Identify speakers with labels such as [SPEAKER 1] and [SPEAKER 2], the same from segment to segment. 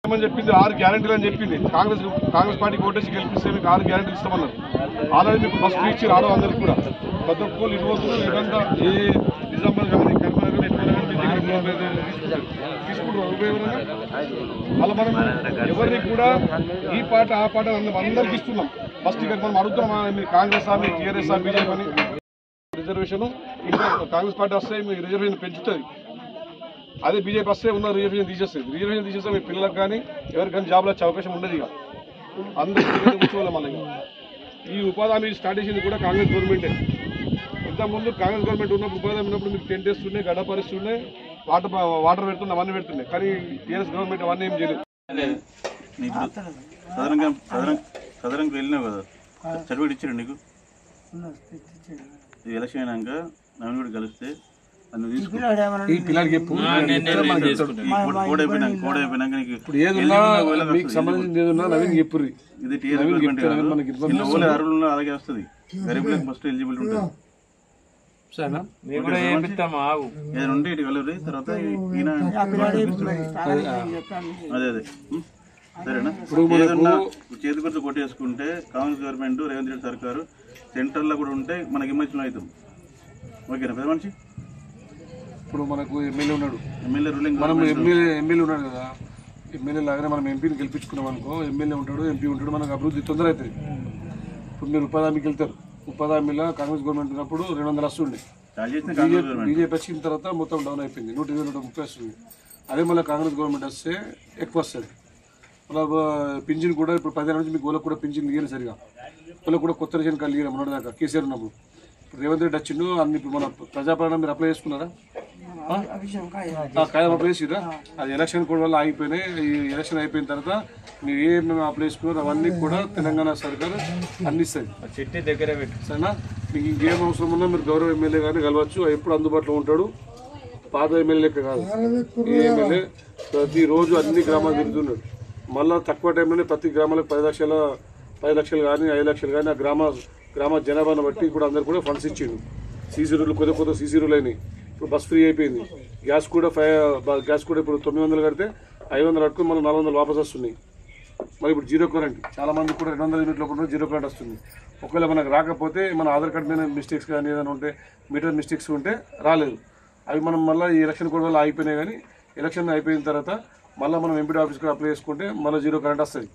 [SPEAKER 1] అని చెప్పింది ఆరు గ్యారెంటీలు అని చెప్పింది కాంగ్రెస్ కాంగ్రెస్ పార్టీకి ఓటేసి గెలిపిస్తే మీకు ఆరు గ్యారెంటీలు ఇస్తామన్నారు ఆల్రెడీ మీకు ఫస్ట్ ఇచ్చి ఆడో అందరికి కూడా ప్రతి ఒక్కరు ఇటు వస్తున్నారు ఏదంతా ఏ నిజామాబాద్ కానీ కరీంనగర్ కానీ ఎక్కడ కానీ మీ దగ్గర లోన్ అయితే తీసుకుంటారు ఉపయోగంగా అలా మనం ఎవరిని కూడా ఈ పాట ఆ పాట అందరం అందరికి ఇస్తున్నాం ఫస్ట్ ఇక్కడ మనం అడుగుతున్నాం మీరు కాంగ్రెస్ ఆ మీరు టీఆర్ఎస్ ఆ బీజేపీ అని రిజర్వేషన్ ఇంకా కాంగ్రెస్ పార్టీ వస్తే మీ రిజర్వేషన్ పెంచుతుంది అదే బీజేపీ వస్తే ఉన్న రిజర్వేషన్ తీసేస్తుంది రిజర్వేషన్ తీసేస్తే మీ పిల్లలకు కానీ ఎవరికి కానీ జాబ్లో వచ్చే అవకాశం ఉండదు ఇక అందరూ కూర్చోవాలి మళ్ళీ ఇక. ఈ ఉపాధి హామీ స్టార్ట్ చేసింది కూడా కాంగ్రెస్ గవర్నమెంటే ఇంతకుముందు కాంగ్రెస్ గవర్నమెంట్ ఉన్నప్పుడు ఉపాధి హామీ ఉన్నప్పుడు మీకు టెంట్ వేస్తుండే గడ్డ పరిస్తుండే వాటర్ వాటర్ పెడుతుండే అవన్నీ పెడుతుండే కానీ టీఆర్ఎస్ గవర్నమెంట్ అవన్నీ ఏం చేయలేదు
[SPEAKER 2] నీకు సదరంగా సదరం సదరంకి వెళ్ళినావు కదా సర్టిఫికేట్ ఇచ్చారు నీకు ఈ ఎలక్షన్ అయినాక నవీన్ కూడా కలిస్తే అన్ని తీసుకో
[SPEAKER 1] ఈ పిల్లలకి చెప్పు
[SPEAKER 2] ఈ కోడ్ కోడ్ అయిపోయినాక కోడ్ అయిపోయినాక నీకు
[SPEAKER 1] ఇప్పుడు ఏదున్నా మీకు సంబంధించింది ఏదున్నా నవీన్ చెప్పుర్రి
[SPEAKER 2] ఇది టీఆర్ గవర్నమెంట్
[SPEAKER 1] చెప్తే నవీన్ మనకి ఇబ్బంది
[SPEAKER 2] ఇందులో ఓన్లీ అర్హులు ఉన్నా అలాగే వస్తుంది గరీబులకు ఫస్ట్ ఎలిజిబిలిటీ ఉంటుంది
[SPEAKER 1] సరేనా
[SPEAKER 3] మేము కూడా ఏమిస్తాము ఆగు
[SPEAKER 2] ఏదైనా ఉంటే ఇటు వెళ్ళరు తర్వాత ఈయన అదే అదే ఉం? సరేనా ఏదన్నా చేతి గుర్తు కొట్టేసుకుంటే కాంగ్రెస్ గవర్నమెంట్ రేవంత్ రెడ్డి సర్కారు సెంటర్లో కూడా ఉంటే మనకి ఇమోషన్ అవుతాం ఓకేనా పెద్ద మనిషి
[SPEAKER 1] ఇప్పుడు మనకు ఎమ్మెల్యే ఉన్నాడు
[SPEAKER 2] ఎమ్మెల్యే రూలింగ్
[SPEAKER 1] మనం ఎమ్మెల్యే ఎమ్మెల్యే ఉన్నాడు కదా ఎమ్మెల్యే లాగానే మనం ఎంపీని గెలిపించుకున్నాం అనుకో ఎమ్మెల్యే ఉంటాడు ఎంపీ ఉంటాడు మనకు అభివృద్ధి తొందర అవుతుంది ఇప్పుడు మీరు ఉపాధి హామీకి వెళ్తారు ఉపాధి హామీలో కాంగ్రెస్ గవర్నమెంట్ ఉన్నప్పుడు రెండు వందలు వస్తుండే
[SPEAKER 2] చాలు చేసిన కాంగ్రెస్
[SPEAKER 1] బీజేపీ
[SPEAKER 2] గవర్నమెంట్
[SPEAKER 1] బీజేపీ వచ్చిన తర్వాత మొత్తం డౌన్ అయిపోయింది నూట ఇరవై నూట ముప్పై వస్తుంది అదే మళ్ళీ కాంగ్రెస్ గవర్నమెంట్ వస్తే ఎక్కువ వస్తుంది మళ్ళీ పింఛన్ కూడా ఇప్పుడు పదిహేను నుంచి మీకు వాళ్ళకి కూడా పింఛన్ ఇయ్యాలి సరిగా వాళ్ళకి కూడా కొత్త రేషన్ కార్డు ఇయ్యాలి మొన్నటి దాకా కేసీఆర్ ఉన్నప్పుడు ఇప్పుడు రేవంత్ రెడ్డి వచ్చిండు అన్ని ఇప్పుడు మన ప్రజాపాలన మీరు అప్లై చేసుకున్నారా ఆ? ఆ, కాయం అప్లై చేసిరా అది ఎలక్షన్ కోడ్ వల్ల ఆగిపోయినాయి ఈ ఎలక్షన్ అయిపోయిన తర్వాత మీరు ఏమేమి అప్లై చేసుకున్నారో అవన్నీ కూడా తెలంగాణ సర్కారు అందిస్తుంది
[SPEAKER 3] చెట్టు దగ్గర పెట్టు
[SPEAKER 1] సరేనా మీకు ఇంకేం అవసరం ఉన్నా మీరు గౌరవ ఎమ్మెల్యే గారిని కలవచ్చు ఎప్పుడు అందుబాటులో ఉంటాడు పాత ఎమ్మెల్యే కాదు ఈ ఎమ్మెల్యే ప్రతిరోజు అన్ని గ్రామాలు తిరుగుతున్నాడు మళ్ళీ తక్కువ టైంలోనే ప్రతి గ్రామాలకు పది లక్షల పది లక్షలు కానీ ఐదు లక్షలు కానీ ఆ గ్రామ గ్రామ జనాభాను బట్టి కూడా అందరు కూడా ఫండ్స్ ఇచ్చిండు సీసీ రోడ్లు కొత్త కొత్త సీసీ రోడ్లు అయినాయి ఇప్పుడు బస్ ఫ్రీ అయిపోయింది గ్యాస్ కూడా ఫైవ్ గ్యాస్ కూడా ఇప్పుడు తొమ్మిది వందలు కడితే ఐదు వందలు కట్టుకుని మనం నాలుగు వందలు వాపస్ వస్తున్నాయి మరి ఇప్పుడు జీరో కరెంట్ చాలా మంది కూడా రెండు వందల యూనిట్ల కూడా జీరో కరెంట్ వస్తుంది ఒకవేళ మనకు రాకపోతే మన ఆధార్ కార్డు మీద మిస్టేక్స్ కానీ ఏదైనా ఉంటే మీటర్ మిస్టేక్స్ ఉంటే రాలేదు అవి మనం మళ్ళీ ఈ ఎలక్షన్ కోడ్ వల్ల అయిపోయినాయి కానీ ఎలక్షన్ అయిపోయిన తర్వాత మళ్ళీ మనం ఎంపీడీ ఆఫీస్కి అప్లై చేసుకుంటే మళ్ళీ జీరో కరెంట్ వస్తుంది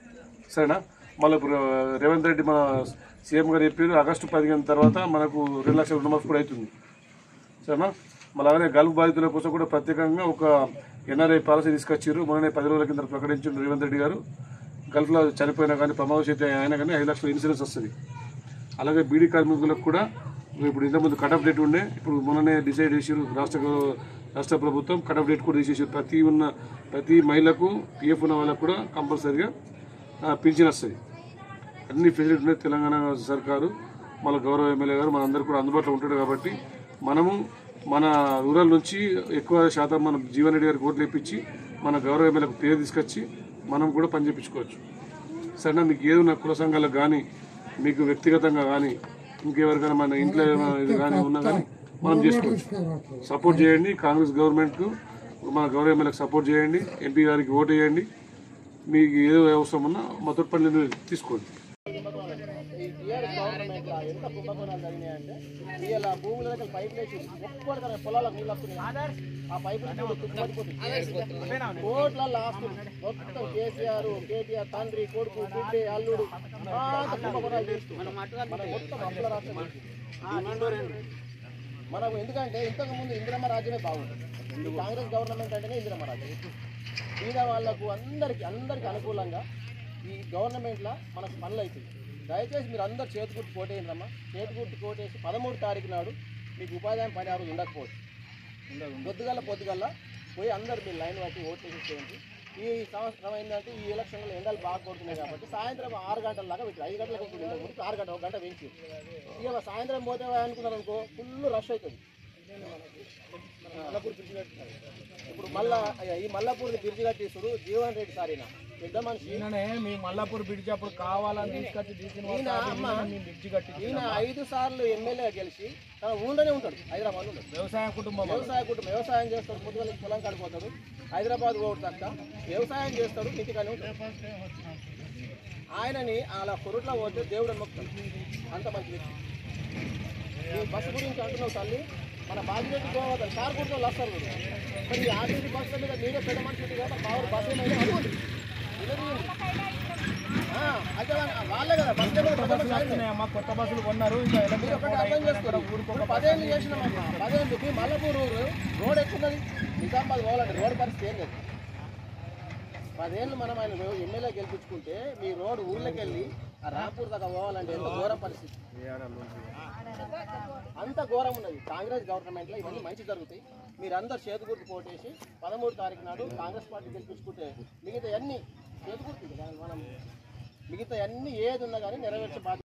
[SPEAKER 1] సరేనా మళ్ళీ ఇప్పుడు రేవంత్ రెడ్డి మన సీఎం గారు చెప్పారు ఆగస్టు పదిహేను తర్వాత మనకు రెండు లక్షల రుణమాఫీ కూడా అవుతుంది సరేనా మళ్ళీ అలాగే గల్ఫ్ బాధితుల కోసం కూడా ప్రత్యేకంగా ఒక ఎన్ఆర్ఐ పాలసీ తీసుకొచ్చారు మొన్ననే పది రోజుల కింద ప్రకటించిన రేవంత్ రెడ్డి గారు గల్ఫ్లో చనిపోయినా కానీ ప్రమాదశీత అయినా కానీ ఐదు లక్షల ఇన్సూరెన్స్ వస్తుంది అలాగే బీడీ కార్మికులకు కూడా ఇప్పుడు ఇంతకుముందు కట్ ఆఫ్ డేట్ ఉండే ఇప్పుడు మొన్ననే డిసైడ్ చేసారు రాష్ట్ర గవ- రాష్ట్ర ప్రభుత్వం కట్ ఆఫ్ డేట్ కూడా తీసేసారు ప్రతి ఉన్న ప్రతి మహిళకు పిఎఫ్ ఉన్న వాళ్ళకు కూడా కంపల్సరీగా ఆ, పింఛన్ వస్తుంది అన్ని ఫెసిలిటీ ఉన్నాయి తెలంగాణ సర్కారు మన గౌరవ ఎమ్మెల్యే గారు మనందరూ కూడా అందుబాటులో ఉంటాడు కాబట్టి మనము మన రూరల్ నుంచి ఎక్కువ శాతం మన జీవన్ రెడ్డి గారికి ఓట్లు ఇప్పించి మన గౌరవ ఎమ్మెల్యేకు పేరు తీసుకొచ్చి మనం కూడా పని చేయించుకోవచ్చు సరేనా మీకు ఏదైనా కుల సంఘాలకు కానీ మీకు వ్యక్తిగతంగా కానీ ఇంకెవరికైనా మన ఇంట్లో ఏమైనా ఇది కానీ ఉన్నా కానీ మనం చేసుకోవచ్చు సపోర్ట్ చేయండి కాంగ్రెస్ గవర్నమెంట్కు మన గౌరవ ఎమ్మెల్యేకి సపోర్ట్ చేయండి ఎంపీ గారికి ఓటు వేయండి మీకు ఏదో అవసరం ఉన్నా మొదటి పనులు తీసుకోండి
[SPEAKER 4] టీఆర్ఎస్ గవర్నమెంట్ లా ఎంత కుంభకోణాలు జరిగినాయంటే ఇలా భూముల దగ్గర పైపులు వేసి ఒక్కడికనే పొలాలకు నీళ్ళు వస్తున్నాయి ఆ పైపులు తుప్పుపడిపోతుంది కోట్ల ఆస్తులు మొత్తం కేసీఆర్ కేటీఆర్ తండ్రి కొడుకు బిడ్డే అల్లుడు అంత కుంభకోణాలు చేస్తూ మన మొత్తం అప్పుల రాష్ట్రం మనకు ఎందుకంటే ఇంతకు ముందు ఇందిరమ్మ రాజ్యమే బాగుంది ఈ కాంగ్రెస్ గవర్నమెంట్ అంటేనే ఇందిరమ్మ రాజ్యం మీద వాళ్ళకు అందరికి అందరికి అనుకూలంగా ఈ గవర్నమెంట్లో మనకు పనులు అవుతుంది దయచేసి మీరు అందరు చేతి గుర్తు కోటేయండి చేతి గుర్తు కోటేసి పదమూడు తారీఖు నాడు మీకు ఉపాధి హామీ పని ఆ రోజు ఉండకపోవచ్చు పొద్దుగల పొద్దుగల పోయి అందరు మీరు లైన్ బట్టి ఓట్లు వేసేయండి ఈ సంవత్సరం ఏంటంటే ఈ ఎలక్షన్లో ఎండలు బాగా కొడుతున్నాయి కాబట్టి సాయంత్రం ఆరు గంటల దాకా పెట్టి ఐదు గంటలకు ఇప్పుడు ఎండ కొడుతుంది ఆరు గంట ఒక గంట పెంచి ఇక సాయంత్రం పోతే అనుకున్నారు అనుకో ఫుల్ రష్ అవుతుంది ఇప్పుడు మళ్ళా ఈ మల్లాపూర్ని బ్రిడ్జి కట్టేసుడు జీవన్ రెడ్డి సార్ ఈయన పెద్ద మనిషి
[SPEAKER 5] ఈయననే మీ మల్లాపూర్ బ్రిడ్జ్ అప్పుడు కావాలని తీసుకొచ్చి తీసిన
[SPEAKER 4] ఈయన అమ్మ
[SPEAKER 5] మీ బ్రిడ్జ్ కట్టి
[SPEAKER 4] ఈయన ఐదు సార్లు ఎమ్మెల్యే గెలిచి తన ఊళ్ళోనే ఉంటాడు హైదరాబాద్ ఉంటాడు
[SPEAKER 5] వ్యవసాయ కుటుంబం
[SPEAKER 4] వ్యవసాయ కుటుంబం వ్యవసాయం చేస్తాడు పొద్దుగల పొలం కాడిపోతాడు హైదరాబాద్ పోడు తక్క వ్యవసాయం చేస్తాడు ఇంటికానే ఉంటాడు ఆయనని అలా కొరుట్లా పోతే దేవుడు అని మొక్కుతాడు అంత మంచి వ్యక్తి ఈ బస్సు గురించి అంటున్నావు తల్లి మన బాధ్యత పోవాలి కార్ కూడా వస్తారు మీరు మరి ఈ ఆర్టీసీ బస్సు మీద మీరే పెద్ద మనిషి ఉంది కదా పవర్ బస్సు ఏమైనా అడగండి నిలదీయండి. ఆ, అయితే వాళ్ళ- వాళ్ళే కదా బస్సు మీద పెద్ద మనిషి ఆయనే.
[SPEAKER 5] అమ్మ కొత్త బస్సులు కొన్నారు ఇంకా
[SPEAKER 4] మీరు
[SPEAKER 5] ఎలక్ట్రిక్
[SPEAKER 4] ఒకటి అర్థం చేసుకోండి ఇప్పుడు పదేళ్ళు చేసినామమ్మా పదేళ్ళు మీ మల్లపూర్ ఊరు రోడ్ ఎక్కున్నది నిజామాబాద్ పోవాలండి రోడ్ పరిస్థితి ఏం లేదు పదేళ్ళు మనం ఆయన రో- ఎమ్మెల్యే గెలిపించుకుంటే మీ రోడ్ ఊర్లోకి వెళ్ళి ఆ రాంపూర్ దాకా పోవాలంటే ఎంత ఘోరం పరిస్థితి అంత ఘోరం ఉన్నది కాంగ్రెస్ గవర్నమెంట్లో ఇవన్నీ మంచి జరుగుతాయి మీరందరూ చేతి గుర్తు పోటేసి పదమూడు తారీఖు నాడు కాంగ్రెస్ పార్టీ గెలిపించుకుంటే మిగతా అన్ని చేతి గుర్తు కదా మనం మిగతా అన్ని ఏది ఉన్నా కానీ నెరవేర్చే బాధ్యత